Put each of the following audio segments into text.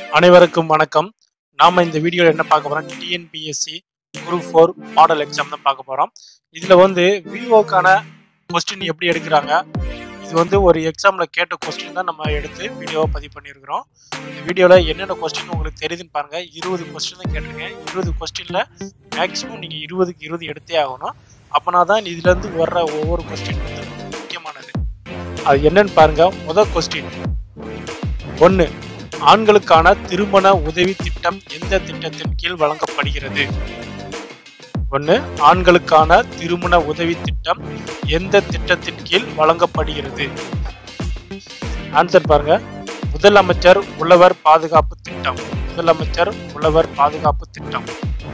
அனைவருக்கும் வணக்கம் நாம இந்த வீடியோல என்ன பார்க்க போறோம் TNPSC group four model exam தான் பார்க்க போறோம் இதுல வந்து விஓக்கான கொஸ்டின் எப்படி எடுக்கிறாங்க இது வந்து ஒரு எக்ஸாம்ல கேட்ட கொஸ்டின் தான் நம்ம எடுத்து வீடியோவை பதிவு பண்ணியிருக்கிறோம் இந்த வீடியோல என்னென்ன கொஸ்டின் உங்களுக்கு தெரியுதுன்னு பாருங்க இருபது கொஸ்டின் தான் கேட்டிருக்கேன் இருபது கொஸ்டின்ல மேக்ஸிமம் நீங்க இருபதுக்கு இருபது எடுத்தே ஆகணும் அப்பனா தான் இதுல இருந்து வர்ற ஒவ்வொரு கொஸ்டின் வந்து முக்கியமானது அது என்னன்னு பாருங்க முதல் கொஸ்டின் ஒன்று ஆண்களுக்கான திருமண உதவி திட்டம் எந்த திட்டத்தின் கீழ் வழங்கப்படுகிறது ஒன்று ஆண்களுக்கான திருமண உதவி திட்டம் எந்த திட்டத்தின் கீழ் வழங்கப்படுகிறது ஆன்சர் பாருங்க முதலமைச்சர் உழவர் பாதுகாப்பு திட்டம் முதலமைச்சர் உழவர் பாதுகாப்பு திட்டம்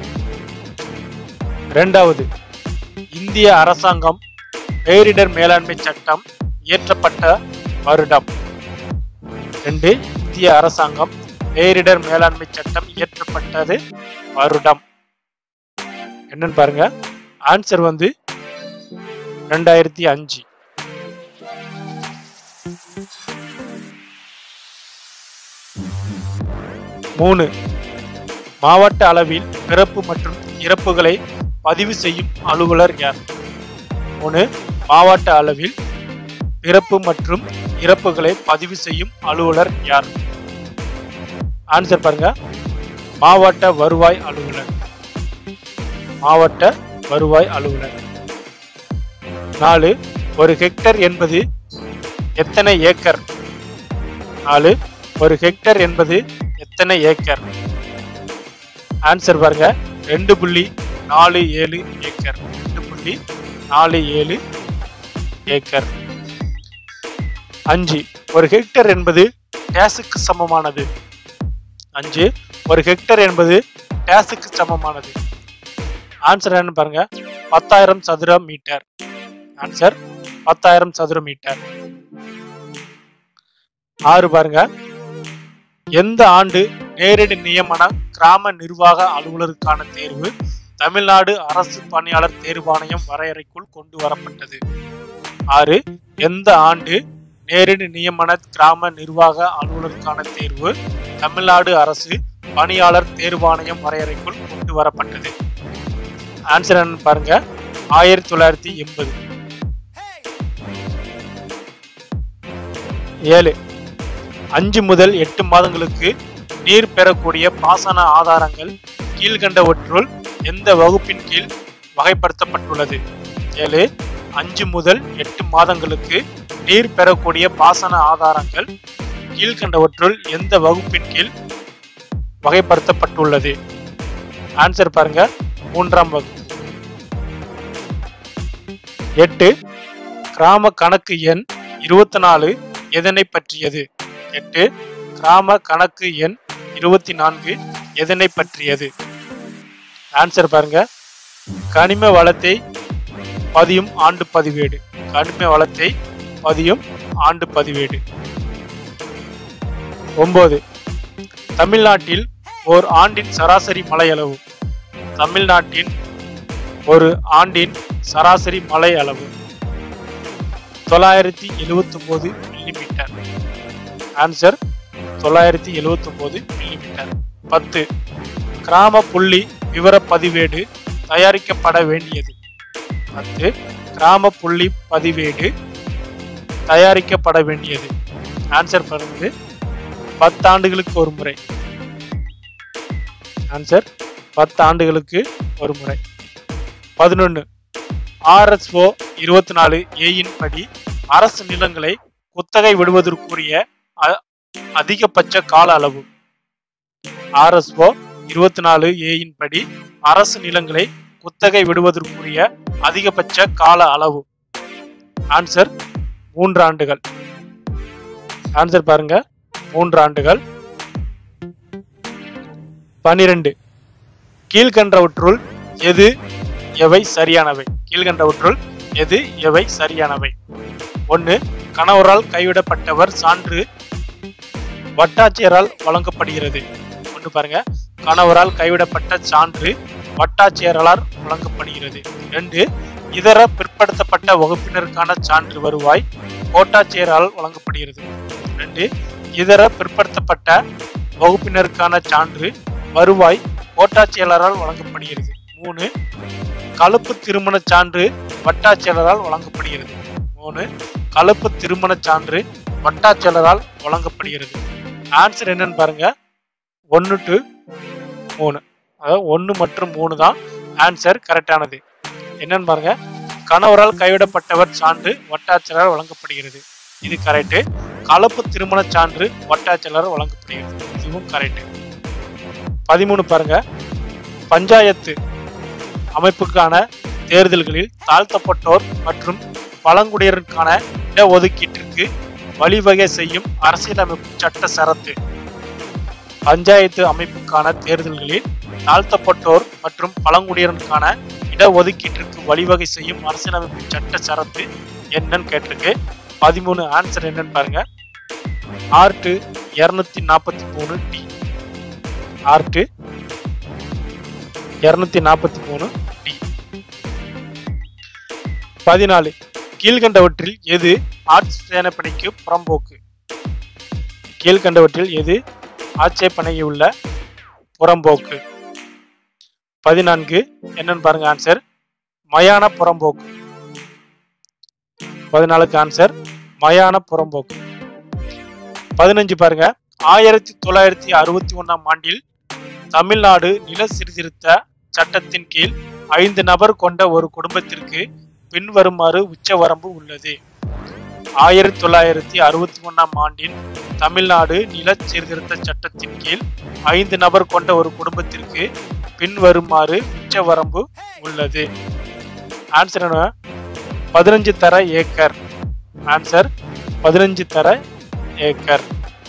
இரண்டாவது இந்திய அரசாங்கம் பேரிடர் மேலாண்மை சட்டம் இயற்றப்பட்ட வருடம் ரெண்டு இந்திய அரசாங்கம் பேரிடர் மேலாண்மை சட்டம் இயற்றப்பட்டது வருடம் என்னன்னு பாருங்க ஆன்சர் வந்து ரெண்டாயிரத்தி அஞ்சு மூணு மாவட்ட அளவில் பிறப்பு மற்றும் இறப்புகளை பதிவு செய்யும் அலுவலர் யார் மூணு மாவட்ட அளவில் பிறப்பு மற்றும் இறப்புகளை பதிவு செய்யும் அலுவலர் யார் ஆன்சர் பாருங்க மாவட்ட வருவாய் அலுவலர் மாவட்ட வருவாய் அலுவலர் நாலு ஒரு ஹெக்டர் என்பது எத்தனை ஏக்கர் நாலு ஒரு ஹெக்டர் என்பது எத்தனை ஏக்கர் ஆன்சர் பாருங்க ரெண்டு புள்ளி நாலு ஏழு ஏக்கர் ரெண்டு புள்ளி நாலு ஏழு ஏக்கர் அஞ்சு ஒரு ஹெக்டர் என்பது டேஸுக்கு சமமானது அஞ்சு ஒரு ஹெக்டர் என்பது டேஸுக்கு சமமானது ஆன்சர் என்ன பாருங்க பத்தாயிரம் சதுர மீட்டர் ஆன்சர் பத்தாயிரம் சதுர மீட்டர் ஆறு பாருங்க எந்த ஆண்டு நேரடி நியமன கிராம நிர்வாக அலுவலருக்கான தேர்வு தமிழ்நாடு அரசு பணியாளர் தேர்வாணையம் வரையறைக்குள் கொண்டு வரப்பட்டது ஆறு எந்த ஆண்டு நேரடி நியமன கிராம நிர்வாக அலுவலருக்கான தேர்வு தமிழ்நாடு அரசு பணியாளர் தேர்வாணையம் வரையறைக்குள் கொண்டு வரப்பட்டது ஆன்சர் என்னன்னு பாருங்க ஆயிரத்தி தொள்ளாயிரத்தி எண்பது ஏழு அஞ்சு முதல் எட்டு மாதங்களுக்கு நீர் பெறக்கூடிய பாசன ஆதாரங்கள் கீழ்கண்டவற்றுள் எந்த வகுப்பின் கீழ் வகைப்படுத்தப்பட்டுள்ளது ஏழு அஞ்சு முதல் எட்டு மாதங்களுக்கு நீர் பெறக்கூடிய பாசன ஆதாரங்கள் கீழ்கண்டவற்றுள் எந்த வகுப்பின் கீழ் வகைப்படுத்தப்பட்டுள்ளது ஆன்சர் பாருங்க மூன்றாம் வகுப்பு எட்டு கிராம கணக்கு எண் இருபத்தி நாலு எதனை பற்றியது எட்டு கிராம கணக்கு எண் இருபத்தி நான்கு எதனை பற்றியது ஆன்சர் பாருங்க கனிம வளத்தை பதியும் ஆண்டு பதிவேடு கனிம வளத்தை பதியும் ஆண்டு பதிவேடு ஒன்பது தமிழ்நாட்டில் ஓர் ஆண்டின் சராசரி மழை அளவு தமிழ்நாட்டின் ஒரு ஆண்டின் சராசரி மழை அளவு தொள்ளாயிரத்தி எழுவத்தி ஒன்பது மில்லிமீட்டர் ஆன்சர் தொள்ளாயிரத்தி எழுவத்தி ஒன்பது மில்லிமீட்டர் பத்து கிராம புள்ளி விவர பதிவேடு தயாரிக்கப்பட வேண்டியது பத்து கிராம புள்ளி பதிவேடு தயாரிக்கப்பட வேண்டியது ஆன்சர் பாருங்க பத்து ஆண்டுகளுக்கு ஒரு முறை ஆன்சர் பத்து ஆண்டுகளுக்கு ஒரு முறை பதினொன்று ஆர்எஸ்ஓ இருபத்தி நாலு ஏயின் படி அரசு நிலங்களை குத்தகை விடுவதற்குரிய அ- அதிகபட்ச கால அளவு ஆர்எஸ்ஓ இருபத்தி நாலு ஏயின் படி அரசு நிலங்களை குத்தகை விடுவதற்குரிய அதிகபட்ச கால அளவு ஆன்சர் மூன்று ஆண்டுகள் ஆன்சர் பாருங்க மூன்று ஆண்டுகள் பனிரெண்டு கீழ்கண்டவற்றுள் எது எவை சரியானவை கீழ்கண்டவற்றுள் எது எவை சரியானவை ஒன்று கணவரால் கைவிடப்பட்டவர் சான்று வட்டாட்சியரால் வழங்கப்படுகிறது ஒன்று பாருங்க கணவரால் கைவிடப்பட்ட சான்று வட்டாட்சியரால் வழங்கப்படுகிறது ரெண்டு இதர பிற்படுத்தப்பட்ட வகுப்பினருக்கான சான்று வருவாய் கோட்டாட்சியரால் வழங்கப்படுகிறது ரெண்டு இதர பிற்படுத்தப்பட்ட வகுப்பினருக்கான சான்று வருவாய் கோட்டாட்சியாளரால் வழங்கப்படுகிறது மூணு கலப்பு திருமண சான்று வட்டாட்சியாளரால் வழங்கப்படுகிறது மூணு கலப்பு திருமண சான்று வட்டாட்சியாளரால் வழங்கப்படுகிறது ஆன்சர் என்னன்னு பாருங்க ஒன்று டு மூணு அதாவது ஒன்று மற்றும் மூணு தான் ஆன்சர் கரெக்டானது என்னன்னு பாருங்க கணவரால் கைவிடப்பட்டவர் சான்று வட்டாட்சியரால் வழங்கப்படுகிறது இது கரெக்டு கலப்பு திருமண சான்று வட்டாட்சியரால் வழங்கப்படுகிறது இதுவும் கரெக்டு பதிமூணு பாருங்க பஞ்சாயத்து அமைப்புக்கான தேர்தல்களில் தாழ்த்தப்பட்டோர் மற்றும் பழங்குடியினருக்கான இடஒதுக்கீட்டிற்கு வழிவகை செய்யும் அரசியலமைப்பு சட்ட சரத்து பஞ்சாயத்து அமைப்புக்கான தேர்தல்களில் தாழ்த்தப்பட்டோர் மற்றும் பழங்குடியினருக்கான இடஒதுக்கீட்டிற்கு வழிவகை செய்யும் அரசியலமைப்பு சட்ட சரத்து என்னன்னு கேட்டிருக்கு பதிமூணு ஆன்சர் என்னன்னு பாருங்க ஆர்ட்டு இருநூத்தி நாற்பத்தி மூணு டி ஆர்ட்டு இருநூத்தி நாற்பத்தி மூணு டி பதினாலு கீழ்கண்டவற்றில் எது ஆட்சேபனைக்கு புறம்போக்கு கீழ்கண்டவற்றில் எது ஆட்சேபனையுள்ள புறம்போக்கு பதினான்கு என்னன்னு பாருங்க ஆன்சர் மயான புறம்போக்கு பதினாலுக்கு ஆன்சர் மயான புறம்போக்கு பதினஞ்சு பாருங்க ஆயிரத்தி தொள்ளாயிரத்தி அறுபத்தி ஒன்னாம் ஆண்டில் தமிழ்நாடு நில சீர்திருத்த சட்டத்தின் கீழ் ஐந்து நபர் கொண்ட ஒரு குடும்பத்திற்கு பின்வருமாறு உச்சவரம்பு உள்ளது ஆயிரத்தி தொள்ளாயிரத்தி அறுபத்தி ஒன்னாம் ஆண்டின் தமிழ்நாடு நில சீர்திருத்த சட்டத்தின் கீழ் ஐந்து நபர் கொண்ட ஒரு குடும்பத்திற்கு பின்வருமாறு உச்சவரம்பு உள்ளது ஆன்சர் என்ன பதினஞ்சு தர ஏக்கர் ஆன்சர் பதினஞ்சு தர ஏக்கர்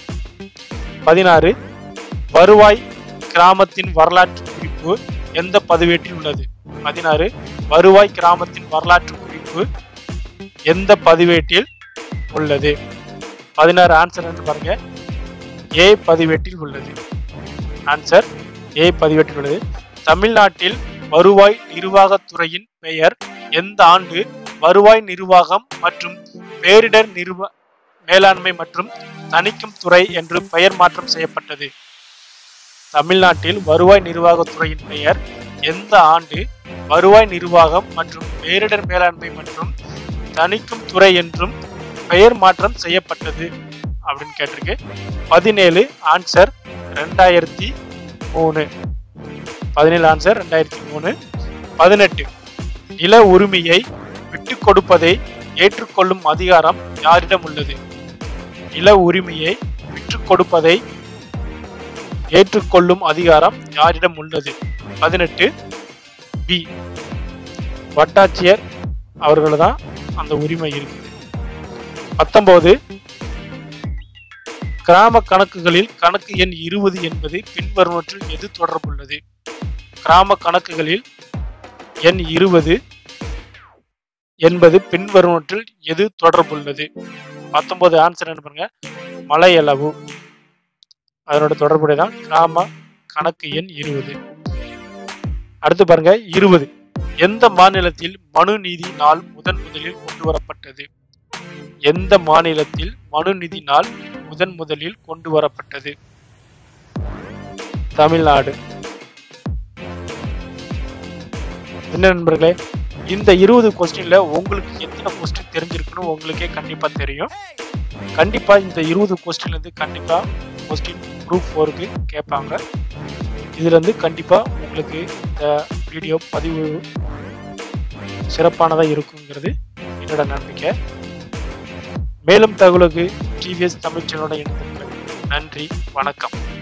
பதினாறு வருவாய் கிராமத்தின் வரலாற்று குறிப்பு எந்த பதிவேட்டில் உள்ளது பதினாறு வருவாய் கிராமத்தின் வரலாற்று குறிப்பு எந்த பதிவேட்டில் உள்ளது பதினாறு ஆன்சர் என்று பாருங்க ஏ பதிவேட்டில் உள்ளது ஆன்சர் ஏ பதிவேட்டில் உள்ளது தமிழ்நாட்டில் வருவாய் நிர்வாகத்துறையின் பெயர் எந்த ஆண்டு வருவாய் நிர்வாகம் மற்றும் பேரிடர் நிர்வ மேலாண்மை மற்றும் தணிக்கும் துறை என்று பெயர் மாற்றம் செய்யப்பட்டது தமிழ்நாட்டில் வருவாய் நிர்வாகத்துறையின் பெயர் எந்த ஆண்டு வருவாய் நிர்வாகம் மற்றும் பேரிடர் மேலாண்மை மற்றும் தணிக்கும் துறை என்றும் பெயர் மாற்றம் செய்யப்பட்டது அப்படின்னு கேட்டிருக்கு பதினேழு ஆன்சர் ரெண்டாயிரத்தி மூணு பதினேழு ஆன்சர் ரெண்டாயிரத்தி மூணு பதினெட்டு நில உரிமையை விட்டு கொடுப்பதை ஏற்றுக்கொள்ளும் அதிகாரம் யாரிடம் உள்ளது நில உரிமையை விட்டு கொடுப்பதை ஏற்றுக்கொள்ளும் அதிகாரம் யாரிடம் உள்ளது பதினெட்டு பி வட்டாட்சியர் அவர்கள் தான் அந்த உரிமை இருக்குது பத்தொன்பது கிராம கணக்குகளில் கணக்கு எண் இருபது என்பது பின்வருவற்றில் எது தொடர்புள்ளது கிராம கணக்குகளில் எண் இருபது என்பது பின்வருவற்றில் எது தொடர்புள்ளது பத்தொன்பது ஆன்சர் என்ன பாருங்க மலையளவு அதனோட தொடர்புடையதான் கிராம கணக்கு எண் இருபது அடுத்து பாருங்க இருபது எந்த மாநிலத்தில் மனு நீதி நாள் முதன் முதலில் கொண்டு வரப்பட்டது எந்த மாநிலத்தில் மனு நீதி நாள் முதன் முதலில் கொண்டு வரப்பட்டது தமிழ்நாடு என்ன நண்பர்களே இந்த இருபது கொஸ்டின்ல உங்களுக்கு எத்தனை கொஸ்டின் தெரிஞ்சிருக்குன்னு உங்களுக்கே கண்டிப்பா தெரியும் கண்டிப்பா இந்த இருபது கொஸ்டின்ல இருந்து கண்டிப்பா கொஸ்டின் குரூப் ஃபோருக்கு கேட்பாங்க இதுல இருந்து கண்டிப்பா உங்களுக்கு இந்த வீடியோ பதிவு சிறப்பானதா இருக்குங்கிறது என்னோட நம்பிக்கை மேலும் தகவலுக்கு டிவிஎஸ் தமிழ் சேனலோட இணைந்திருக்கிறேன் நன்றி வணக்கம்